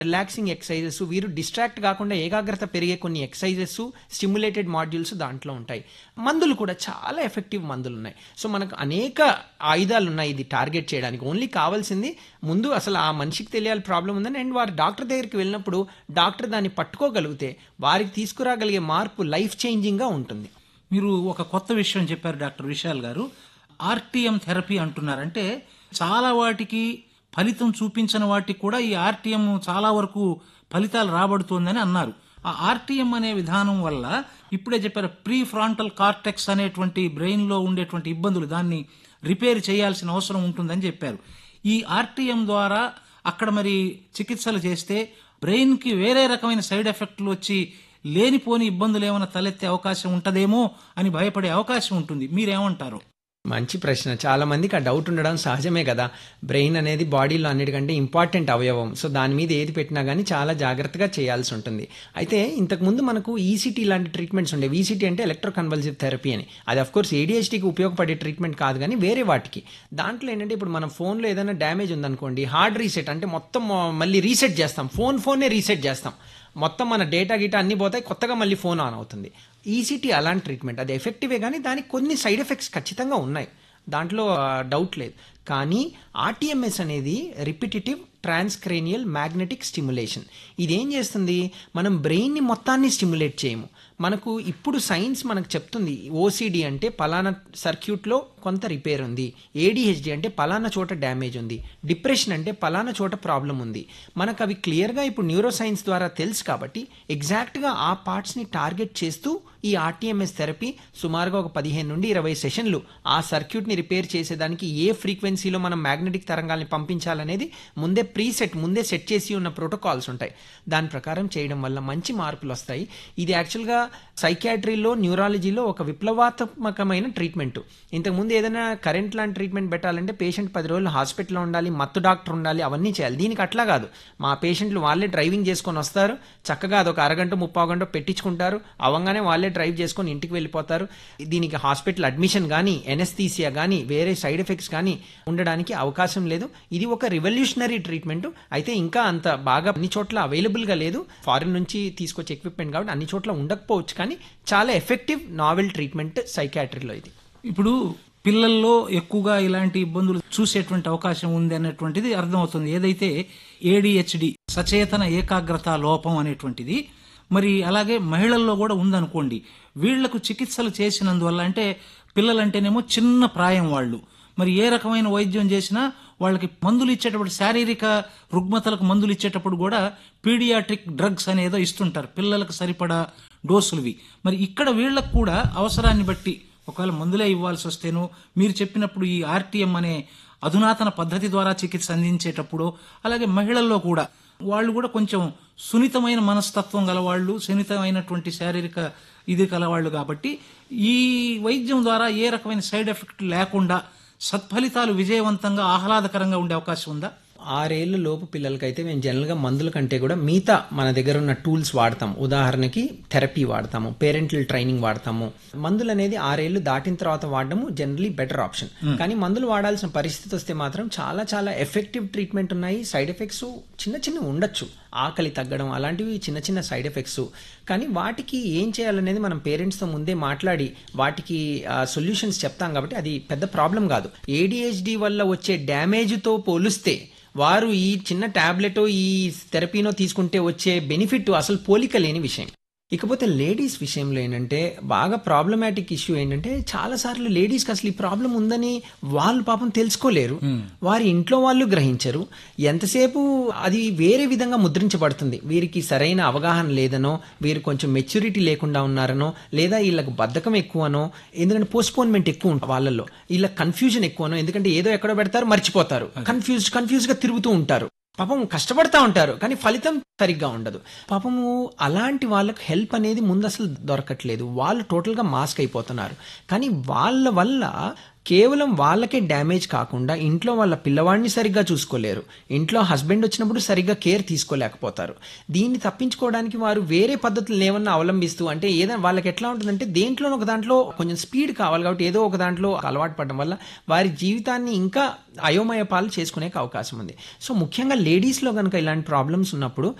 relaxing exercises వీరు distract కాకుండా ఏకాగ్రత పెరిగే కొన్ని ఎక్సర్సైజెస్ స్టిమ్యులేటెడ్ మాడ్యూల్స్ దాంట్లో ఉంటాయి మందులు కూడా చాలా ఎఫెక్టివ్ మందులు ఉన్నాయి సో మనకు అనేక ఆయుధాలు ఉన్నాయి ఇది టార్గెట్ చేయడానికి ఓన్లీ కావాల్సింది ముందు అసలు ఆ మనిషికి తెలియాలి ప్రాబ్లం ఉందని అండ్ వారు డాక్టర్ దగ్గరికి వెళ్ళినప్పుడు డాక్టర్ దాన్ని పట్టుకోగలిగితే వారికి తీసుకురాగలిగే మార్పు లైఫ్ చేంజింగ్గా ఉంటుంది మీరు ఒక కొత్త విషయం చెప్పారు డాక్టర్ విశాల్ గారు ఆర్టీఎం థెరపీ అంటున్నారు అంటే చాలా వాటికి ఫలితం చూపించిన వాటికి కూడా ఈ ఆర్టీఎం చాలా వరకు ఫలితాలు రాబడుతోందని అన్నారు ఆ ఆర్టీఎం అనే విధానం వల్ల ఇప్పుడే చెప్పారు ప్రీ ఫ్రాంటల్ కార్టెక్స్ అనేటువంటి బ్రెయిన్ లో ఉండేటువంటి ఇబ్బందులు దాన్ని రిపేర్ చేయాల్సిన అవసరం ఉంటుందని చెప్పారు ఈ ఆర్టీఎం ద్వారా అక్కడ మరి చికిత్సలు చేస్తే బ్రెయిన్ కి వేరే రకమైన సైడ్ ఎఫెక్ట్లు వచ్చి లేనిపోని ఇబ్బందులు ఏమైనా తలెత్తే అవకాశం ఉంటదేమో అని భయపడే అవకాశం ఉంటుంది మీరేమంటారు మంచి ప్రశ్న చాలా మందికి ఆ డౌట్ ఉండడం సహజమే కదా బ్రెయిన్ అనేది బాడీలో అన్నిటికంటే ఇంపార్టెంట్ అవయవం సో దాని మీద ఏది పెట్టినా కానీ చాలా జాగ్రత్తగా చేయాల్సి ఉంటుంది అయితే ఇంతకుముందు మనకు ఈసీటీ లాంటి ట్రీట్మెంట్స్ ఉండేవి ఈసీటీ అంటే ఎలక్ట్రో కన్వల్సివ్ థెరపీ అని అది అఫ్ కోర్స్ ఏడిహెచ్డీకి ఉపయోగపడే ట్రీట్మెంట్ కాదు కానీ వేరే వాటికి దాంట్లో ఏంటంటే ఇప్పుడు మన ఫోన్లో ఏదైనా డ్యామేజ్ ఉందనుకోండి హార్డ్ రీసెట్ అంటే మొత్తం మళ్ళీ రీసెట్ చేస్తాం ఫోన్ ఫోనే రీసెట్ చేస్తాం మొత్తం మన డేటా గీటా అన్ని పోతాయి కొత్తగా మళ్ళీ ఫోన్ ఆన్ అవుతుంది ఈసీటీ అలాంటి ట్రీట్మెంట్ అది ఎఫెక్టివే కానీ దానికి కొన్ని సైడ్ ఎఫెక్ట్స్ ఖచ్చితంగా ఉన్నాయి దాంట్లో డౌట్ లేదు కానీ ఆర్టీఎంఎస్ అనేది రిపిటేటివ్ ట్రాన్స్క్రేనియల్ మ్యాగ్నెటిక్ స్టిమ్యులేషన్ ఇదేం చేస్తుంది మనం బ్రెయిన్ని మొత్తాన్ని స్టిమ్యులేట్ చేయము మనకు ఇప్పుడు సైన్స్ మనకు చెప్తుంది ఓసిడి అంటే పలానా సర్క్యూట్లో కొంత రిపేర్ ఉంది ఏడిహెచ్డి అంటే పలానా చోట డ్యామేజ్ ఉంది డిప్రెషన్ అంటే పలానా చోట ప్రాబ్లం ఉంది మనకు అవి క్లియర్గా ఇప్పుడు న్యూరో సైన్స్ ద్వారా తెలుసు కాబట్టి ఎగ్జాక్ట్గా ఆ పార్ట్స్ని టార్గెట్ చేస్తూ ఈ ఆర్టీఎంఎస్ థెరపీ సుమారుగా ఒక పదిహేను నుండి ఇరవై సెషన్లు ఆ సర్క్యూట్ని రిపేర్ చేసేదానికి ఏ ఫ్రీక్వెన్సీలో మనం మ్యాగ్నెటిక్ తరంగాల్ని పంపించాలనేది ముందే ప్రీసెట్ ముందే సెట్ చేసి ఉన్న ప్రోటోకాల్స్ ఉంటాయి దాని ప్రకారం చేయడం వల్ల మంచి మార్పులు వస్తాయి ఇది యాక్చువల్గా సైకాట్రీలో న్యూరాలజీలో ఒక విప్లవాత్మకమైన ట్రీట్మెంట్ ఇంతకుముందు ఏదైనా కరెంట్ లాంటి ట్రీట్మెంట్ పెట్టాలంటే పేషెంట్ పది రోజులు హాస్పిటల్లో ఉండాలి మత్తు డాక్టర్ ఉండాలి అవన్నీ చేయాలి దీనికి అట్లా కాదు మా పేషెంట్లు వాళ్ళే డ్రైవింగ్ చేసుకొని వస్తారు చక్కగా అదొక అరగంట ముప్పావు గంట పెట్టించుకుంటారు అవంగానే వాళ్ళే డ్రైవ్ చేసుకొని ఇంటికి వెళ్ళిపోతారు దీనికి హాస్పిటల్ అడ్మిషన్ కానీ ఎనస్థీసియా కానీ వేరే సైడ్ ఎఫెక్ట్స్ కానీ ఉండడానికి అవకాశం లేదు ఇది ఒక రివల్యూషనరీ ట్రీట్మెంట్ అయితే ఇంకా అంత బాగా అన్ని చోట్ల అవైలబుల్గా లేదు ఫారిన్ నుంచి తీసుకొచ్చే ఎక్విప్మెంట్ కాబట్టి అన్ని చోట్ల ఉండకపోవచ్చు కానీ చాలా ఎఫెక్టివ్ నావెల్ ట్రీట్మెంట్ సైకాట్రీలో ఇది ఇప్పుడు పిల్లల్లో ఎక్కువగా ఇలాంటి ఇబ్బందులు చూసేటువంటి అవకాశం ఉంది అన్నటువంటిది అర్థమవుతుంది ఏదైతే ఏడిహెచ్డి సచేతన ఏకాగ్రత లోపం అనేటువంటిది మరి అలాగే మహిళల్లో కూడా ఉందనుకోండి వీళ్లకు చికిత్సలు చేసినందువల్ల అంటే పిల్లలంటేనేమో చిన్న ప్రాయం వాళ్ళు మరి ఏ రకమైన వైద్యం చేసినా వాళ్ళకి మందులు ఇచ్చేటప్పుడు శారీరక రుగ్మతలకు మందులు ఇచ్చేటప్పుడు కూడా పీడియాట్రిక్ డ్రగ్స్ అనేదో ఇస్తుంటారు పిల్లలకు సరిపడా డోసులువి మరి ఇక్కడ వీళ్ళకు కూడా అవసరాన్ని బట్టి ఒకవేళ మందులే ఇవ్వాల్సి వస్తేనో మీరు చెప్పినప్పుడు ఈ ఆర్టీఎం అనే అధునాతన పద్ధతి ద్వారా చికిత్స అందించేటప్పుడు అలాగే మహిళల్లో కూడా వాళ్ళు కూడా కొంచెం సున్నితమైన మనస్తత్వం గలవాళ్ళు సున్నితమైనటువంటి శారీరక ఇది కలవాళ్ళు కాబట్టి ఈ వైద్యం ద్వారా ఏ రకమైన సైడ్ ఎఫెక్ట్ లేకుండా సత్ఫలితాలు విజయవంతంగా ఆహ్లాదకరంగా ఉండే అవకాశం ఉందా ఆరేళ్ళు లోపు పిల్లలకైతే మేము జనరల్గా మందుల కంటే కూడా మిగతా మన దగ్గర ఉన్న టూల్స్ వాడతాం ఉదాహరణకి థెరపీ వాడతాము పేరెంటల్ ట్రైనింగ్ వాడతాము మందులు అనేది ఆరేళ్లు దాటిన తర్వాత వాడడము జనరలీ బెటర్ ఆప్షన్ కానీ మందులు వాడాల్సిన పరిస్థితి వస్తే మాత్రం చాలా చాలా ఎఫెక్టివ్ ట్రీట్మెంట్ ఉన్నాయి సైడ్ ఎఫెక్ట్స్ చిన్న చిన్న ఉండొచ్చు ఆకలి తగ్గడం అలాంటివి చిన్న చిన్న సైడ్ ఎఫెక్ట్స్ కానీ వాటికి ఏం చేయాలనేది మనం పేరెంట్స్తో ముందే మాట్లాడి వాటికి సొల్యూషన్స్ చెప్తాం కాబట్టి అది పెద్ద ప్రాబ్లం కాదు ఏడిహెచ్డి వల్ల వచ్చే డ్యామేజ్తో పోలిస్తే వారు ఈ చిన్న టాబ్లెట్ ఈ థెరపీనో తీసుకుంటే వచ్చే బెనిఫిట్ అసలు పోలిక లేని విషయం ఇకపోతే లేడీస్ విషయంలో ఏంటంటే బాగా ప్రాబ్లమాటిక్ ఇష్యూ ఏంటంటే చాలా సార్లు లేడీస్కి అసలు ఈ ప్రాబ్లం ఉందని వాళ్ళు పాపం తెలుసుకోలేరు వారి ఇంట్లో వాళ్ళు గ్రహించరు ఎంతసేపు అది వేరే విధంగా ముద్రించబడుతుంది వీరికి సరైన అవగాహన లేదనో వీరు కొంచెం మెచ్యూరిటీ లేకుండా ఉన్నారనో లేదా వీళ్ళకి బద్ధకం ఎక్కువనో ఎందుకంటే పోస్ట్పోన్మెంట్ ఎక్కువ ఉంటుంది వాళ్ళల్లో వీళ్ళకి కన్ఫ్యూజన్ ఎక్కువనో ఎందుకంటే ఏదో ఎక్కడో పెడతారు మర్చిపోతారు కన్ఫ్యూజ్ కన్ఫ్యూజ్ గా తిరుగుతూ ఉంటారు పాపం కష్టపడతా ఉంటారు కానీ ఫలితం సరిగ్గా ఉండదు పాపము అలాంటి వాళ్ళకి హెల్ప్ అనేది ముందు అసలు దొరకట్లేదు వాళ్ళు టోటల్గా మాస్క్ అయిపోతున్నారు కానీ వాళ్ళ వల్ల కేవలం వాళ్ళకే డ్యామేజ్ కాకుండా ఇంట్లో వాళ్ళ పిల్లవాడిని సరిగ్గా చూసుకోలేరు ఇంట్లో హస్బెండ్ వచ్చినప్పుడు సరిగ్గా కేర్ తీసుకోలేకపోతారు దీన్ని తప్పించుకోవడానికి వారు వేరే పద్ధతులు ఏమన్నా అవలంబిస్తూ అంటే ఏదైనా వాళ్ళకి ఎట్లా ఉంటుందంటే దేంట్లో ఒక దాంట్లో కొంచెం స్పీడ్ కావాలి కాబట్టి ఏదో ఒక దాంట్లో అలవాటు పడడం వల్ల వారి జీవితాన్ని ఇంకా అయోమయ పాలు చేసుకునే అవకాశం ఉంది సో ముఖ్యంగా లేడీస్లో కనుక ఇలాంటి ప్రాబ్లమ్స్ ఉన్నప్పుడు